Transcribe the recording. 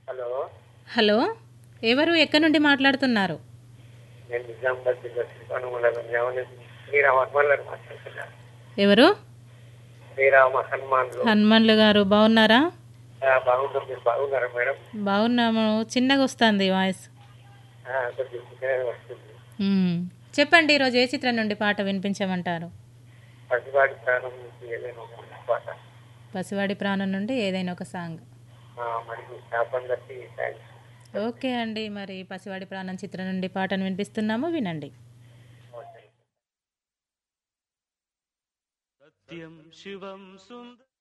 Hello hello ఎవరు ఎక్కడి నుండి మాట్లాడుతున్నారు నేను నిజామాబాద్ జిల్లా శ్రీకాకుళం ఏమని శ్రీరామ హనుమాన్లు మాట్లాడుతున్నా ఎవరు శ్రీరామ హనుమాన్లు హనుమన్లు గారు బాగున్నారా ఆ, బాగున్నాం మీరు బాగున్నారా మేడం బాగున్నాము చిన్నగా వస్తుంది వాయిస్ ఆ, కొద్దిగా చిన్నగానే వస్తుంది మ్మ్. చెప్పండి ఈరోజు ఏ చిత్రం నుండి పాట వినిపించమంటారు పసివాడి ప్రాణం నుంచి ఏదైనా ఒక పాట పసివాడి ప్రాణం నుండి ఏదైనా ఒక సాంగ్ ఆ, మరి మీ స్టాఫ్ అందరికీ థ్యాంక్స్ ఓకే అండి మరి పసివాడి ప్రాణం చిత్రం నుండి పాటను వినిపిస్తున్నాము వినండి ఓకే సత్యం శివం సుందరం